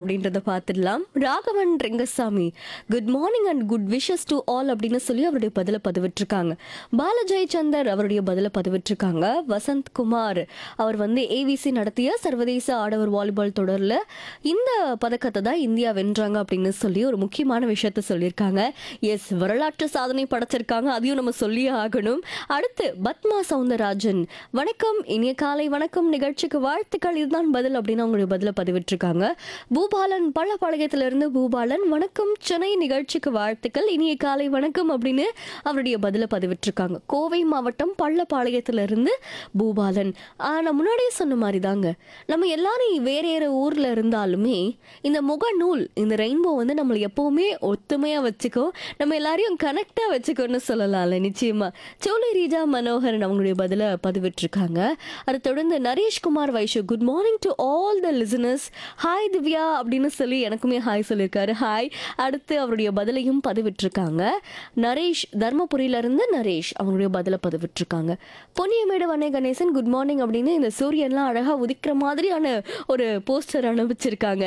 அப்படின்றத பார்த்துடலாம் Raghavan Rengasamy good morning and good wishes to all அப்படின்னு சொல்லி அவருடைய பதில பதிவிட்டிருக்காங்க பாலஜெய் சந்தர் அவருடைய பதில பதிவிட்டிருக்காங்க வசந்த் குமார் அவர் வந்து ஏவிசி நடத்திய சர்வதேச ஆடவர் வாலிபால் தொடரில் இந்த பதக்கத்தை தான் இந்தியா வென்றாங்க அப்படின்னு சொல்லி ஒரு முக்கியமான விஷயத்த சொல்லியிருக்காங்க எஸ் வரலாற்று சாதனை படைச்சிருக்காங்க அதையும் நம்ம சொல்லியே ஆகணும் அடுத்து பத்மா சவுந்தரராஜன் வணக்கம் இனிய காலை வணக்கம் நிகழ்ச்சிக்கு வாழ்த்துக்கள் இதுதான் பதில் அப்படின்னு அவங்களுடைய பதில பதிவிட்டிருக்காங்க பூபாலன் பள்ளப்பாளையத்திலிருந்து பூபாலன் வணக்கம் சென்னை நிகழ்ச்சிக்கு வாழ்த்துக்கள் இனிய காலை வணக்கம் அப்படின்னு அவருடைய பதில பதிவிட்டிருக்காங்க கோவை மாவட்டம் பள்ளப்பாளையத்திலிருந்து பூபாலன் ஆ, நான் முன்னாடியே சொன்ன மாதிரி தாங்க நம்ம எல்லாரும் வேற வேற ஊர்ல இருந்தாலுமே இந்த முகநூல் இந்த ரெயின்போ வந்து நம்மளை எப்பவுமே ஒத்துமையா வச்சுக்கோ நம்ம எல்லாரையும் கனெக்டா வச்சுக்கோன்னு சொல்லலாம்ல நிச்சயமா சோலை ரீஜா மனோகரன் அவங்களுடைய பதில பதிவிட்டிருக்காங்க அதை தொடர்ந்து Nareshkumar Vaishu good morning to all the listeners hi Divya அப்படின்னு சொல்லி எனக்குமே ஹாய் சொல்லியிருக்காரு ஹாய் அடுத்து அவருடைய பதிலையும் பதிவிட்டிருக்காங்க நரேஷ் தர்மபுரியில இருந்து நரேஷ் அவங்களுடைய பதில பதிவிட்டிருக்காங்க பொன்னியமேடு வண்ணே கணேசன் குட் மார்னிங் அப்படின்னு இந்த சூரியன்லாம் அழகா உதிக்கிற மாதிரியான ஒரு போஸ்டர் அனுப்பிச்சிருக்காங்க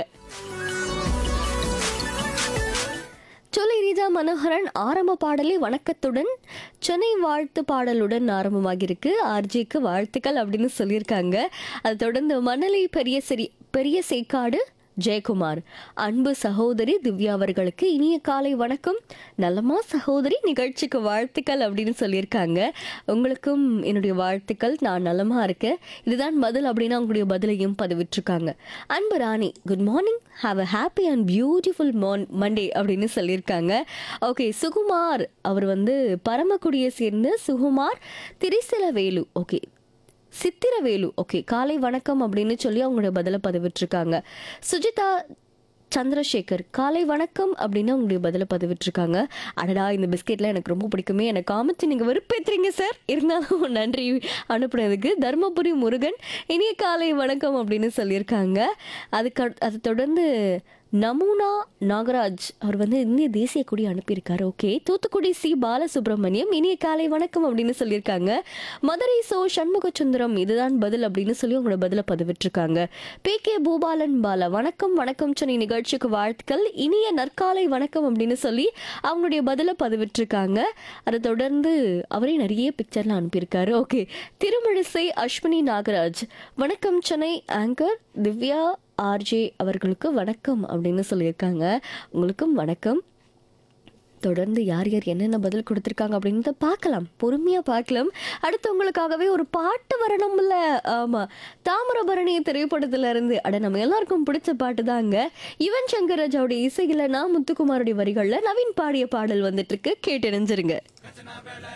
சொல்லி ரீஜா மனோகரன் ஆரம்ப பாடலே வணக்கத்துடன் சென்னை வாழ்த்து பாடலுடன் ஆரம்பமாகியிருக்கு ஆர்ஜிக்கு வாழ்த்துக்கள் அப்படின்னு சொல்லியிருக்காங்க அதை தொடர்ந்து மணலி பெரிய சரி பெரிய சேக்காடு ஜெயக்குமார் அன்பு சகோதரி திவ்யா அவர்களுக்கு இனிய காலை வணக்கம் நலமா சகோதரி நிகழ்ச்சிக்கு வாழ்த்துக்கள் அப்படின்னு சொல்லியிருக்காங்க உங்களுக்கும் என்னுடைய வாழ்த்துக்கள் நான் நலமா இருக்கேன் இதுதான் பதில் அப்படின்னு அவங்களுடைய பதிலையும் பதிவிட்டிருக்காங்க Anbu Rani good morning have a happy and beautiful morn Monday அப்படின்னு சொல்லியிருக்காங்க ஓகே சுகுமார் அவர் வந்து பரமக்குடியை சேர்ந்து சுகுமார் திரிசலவேலு ஓகே சித்திரவேலு ஓகே காலை வணக்கம் அப்படின்னு சொல்லி அவங்களோட பதில பதிவிட்டிருக்காங்க சுஜிதா சந்திரசேகர் காலை வணக்கம் அப்படின்னு அவங்களுடைய பதில பதிவிட்டிருக்காங்க அடடா இந்த பிஸ்கெட்லாம் எனக்கு ரொம்ப பிடிக்குமே எனக்கு காமிச்சு நீங்கள் வெறுப்பேத்துறீங்க சார் இருந்தாலும் நன்றி அனுப்புனதுக்கு தர்மபுரி முருகன் இனிய காலை வணக்கம் அப்படின்னு சொல்லியிருக்காங்க அதுக்கு அடு- அதை தொடர்ந்து நமூனா நாகராஜ் அவர் வந்து இந்திய தேசிய கொடி அனுப்பியிருக்காரு ஓகே தூத்துக்குடி சி பாலசுப்ரமணியம் இனிய காலை வணக்கம் அப்படின்னு சொல்லியிருக்காங்க மதுரை சோ சண்முகசுந்தரம் இதுதான் பதில் அப்படின்னு சொல்லி உங்களோட பதில பதிவிட்டிருக்காங்க பி கே பூபாலன் பாலா வணக்கம் வணக்கம் சென்னை நிகழ்ச்சிக்கு வாழ்த்துக்கள் இனிய நற்காலை வணக்கம் அப்படின்னு சொல்லி அவங்களுடைய பதில பதிவிட்டிருக்காங்க அதை தொடர்ந்து அவரே நிறைய பிக்சர்லாம் அனுப்பியிருக்காரு ஓகே திருமழிசை அஸ்வினி நாகராஜ் வணக்கம் சென்னை ஆங்கர் திவ்யா ஆர்ஜே அவர்களுக்கு வணக்கம் அப்படின்னு சொல்லியிருக்காங்க உங்களுக்கும் வணக்கம் தொடர்ந்து யார் யார் என்னென்ன பதில் கொடுத்துருக்காங்க அப்படின்றத பார்க்கலாம் பொறுமையாக பார்க்கலாம் அடுத்து உங்களுக்காகவே ஒரு பாட்டு வரணும்ல ஆமாம் தாமிரபரணி திரைப்படத்துல இருந்து அட நம்ம எல்லாருக்கும் பிடிச்ச பாட்டு தாங்க யுவன் சங்கர் ராஜாவுடைய இசையில் நான் முத்துக்குமாருடைய வரிகளில் நவீன் பாடிய பாடல் வந்துட்டு இருக்கு கேட்டு இணைஞ்சிருங்க